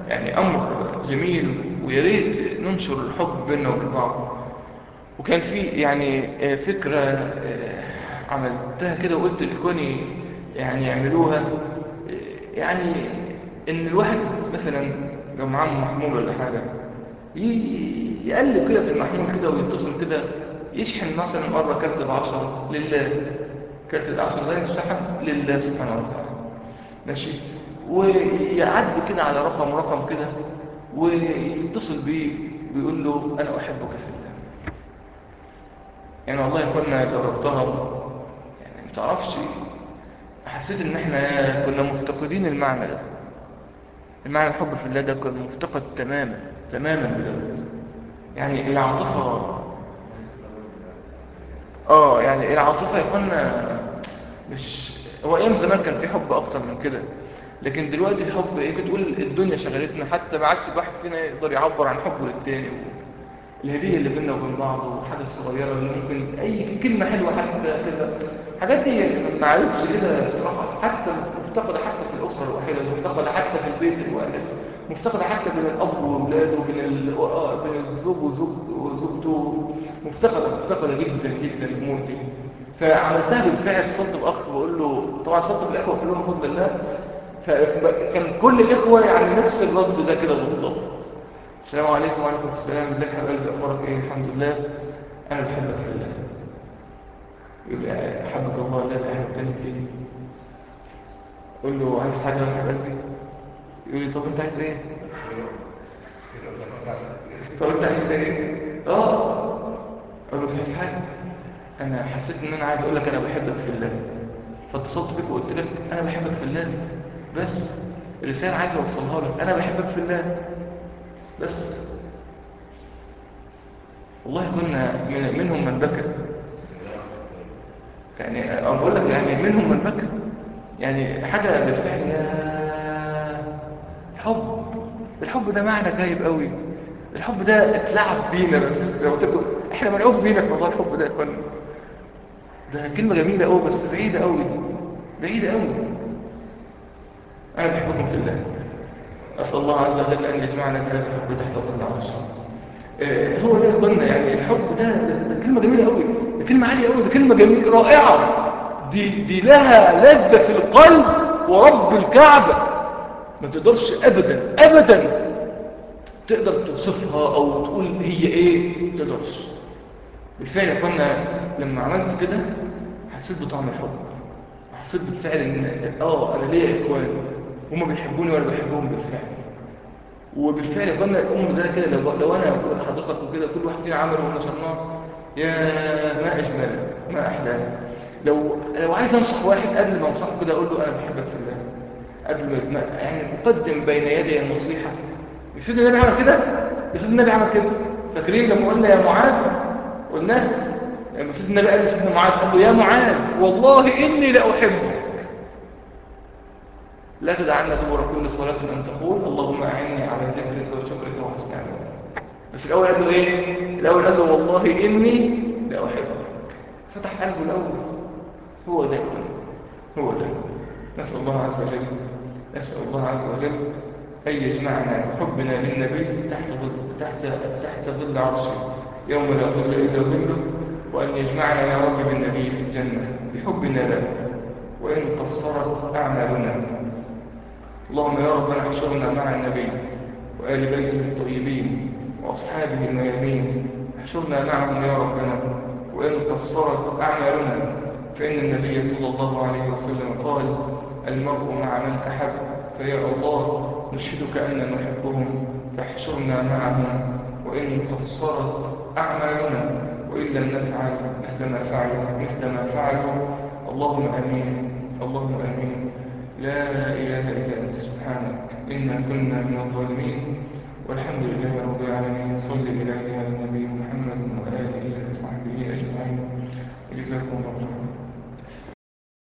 يعني أمر جميل ويا ريت ننشر الحب بيننا وبين بعض وكان في يعني آه، فكرة آه، عملتها كده وقلت لإخواني يعني يعملوها آه، يعني إن الواحد مثلا لو معاه محمول ولا حاجة ي- يقلب كده في المحمول كده ويتصل كده يشحن مثلا مرة كارت بعشرة لله كارت العشرة ده يشحن لله سبحانه وتعالى ماشي ويعدي كده على رقم رقم كده ويتصل بيه ويقول له أنا أحبك في الله يعني والله كنا جربتها يعني ما تعرفش حسيت ان احنا كنا مفتقدين المعنى ده المعنى الحب في الله ده كان مفتقد تماما تماما بجد يعني العاطفة اه يعني العاطفة يكون مش هو ايام زمان كان في حب اكتر من كده لكن دلوقتي الحب ايه بتقول الدنيا شغلتنا حتى ما عادش الواحد فينا يقدر يعبر عن حبه للتاني الهدية اللي بيننا وبين بعض والحاجة الصغيرة اللي ممكن أي كلمة حلوة حتى كده الحاجات دي ما عادتش كده بصراحة حتى مفتقدة حتى في الأسرة الواحدة مفتقدة حتى في البيت الواحد مفتقدة حتى بين الأب وأولاده وبين ال... آه، بين الزوج وزوج وزوجته مفتقدة مفتقدة جدا جدا الأمور دي فعملتها بالفعل اتصلت بأخ بقول له طبعا اتصلت بالإخوة كلهم بفضل الله فكان كل الإخوة يعني نفس الرد ده كده بالضبط السلام عليكم وعليكم السلام ازيك يا قلبي اخبارك ايه الحمد لله انا بحبك في الله يقول لي احبك الله لا احببتني فيه اقول له عايز حاجه يا قلبي يقول لي طب انت عايز ايه طب انت عايز ايه اه اقول له عايز حاجه انا حسيت ان انا عايز اقول لك انا بحبك في الله فاتصلت بك وقلت لك انا بحبك في الله بس رساله عايز اوصلها لك انا بحبك في الله بس والله كنا من منهم من بكى يعني أنا بقول لك يعني منهم من بكى يعني حاجة بالفعل يا حب الحب ده معنى غايب قوي الحب ده اتلعب بينا بس لو تكون احنا ملعوب بينا في موضوع الحب ده يا اخوانا ده كلمة جميلة قوي بس بعيدة قوي بعيدة قوي انا بحبكم في الله اسال الله عز وجل ان يجمعنا بهذا الحب تحت ظل عرشه آه، هو ده يقولنا يعني الحب ده, ده, ده كلمة جميلة قوي ده كلمة عالية قوي ده كلمة جميلة رائعة دي, دي لها لذة في القلب ورب الكعبة ما تقدرش أبدا أبدا تقدر توصفها أو تقول هي إيه ما تقدرش بالفعل كنا لما عملت كده حسيت بطعم الحب حسيت بالفعل ان اه انا ليا اخوان هما بيحبوني وانا بحبهم بالفعل وبالفعل كنا الأم ده كده لو, لو أنا حضرتك وكده كل واحد فينا عمل ونشرناه يا ما أجمل ما أحلى لو لو عايز أنصح واحد قبل ما أنصحه كده أقول له أنا بحبك في الله قبل ما يعني أقدم بين يدي النصيحة مش سيدنا النبي عمل كده مش سيدنا النبي عمل كده فاكرين لما قلنا يا معاذ قلنا لما سيدنا النبي قال لسيدنا معاذ قال له يا معاذ والله إني لأحبك لا تدعن دبر كل صلاة أن تقول اللهم أعني على ذكرك وشكرك وحسن عبادتك بس الأول قال له إيه؟ الأول قال له والله إني لأحبك فتح قلبه الأول هو ده هو ده نسأل الله عز وجل نسأل الله عز وجل أن يجمعنا بحبنا للنبي تحت ظل تحت تحت ظل عرشه يوم لا ظل إلا ظله وأن يجمعنا يا رب بالنبي في الجنة بحبنا له وإن قصرت أعمالنا اللهم يا ربنا احشرنا مع النبي وآل بيته الطيبين وأصحابه الميامين احشرنا معهم يا ربنا وإن قصرت أعمالنا فإن النبي صلى الله عليه وسلم قال المرء مع من أحب فيا الله نشهدك أن نحبهم فاحشرنا معهم وإن قصرت أعمالنا وإن لم نفعل مثل ما فعلوا مثل ما فعلوا اللهم أمين اللهم أمين لا إله إلا أنت سبحانك إنا كنا من الظالمين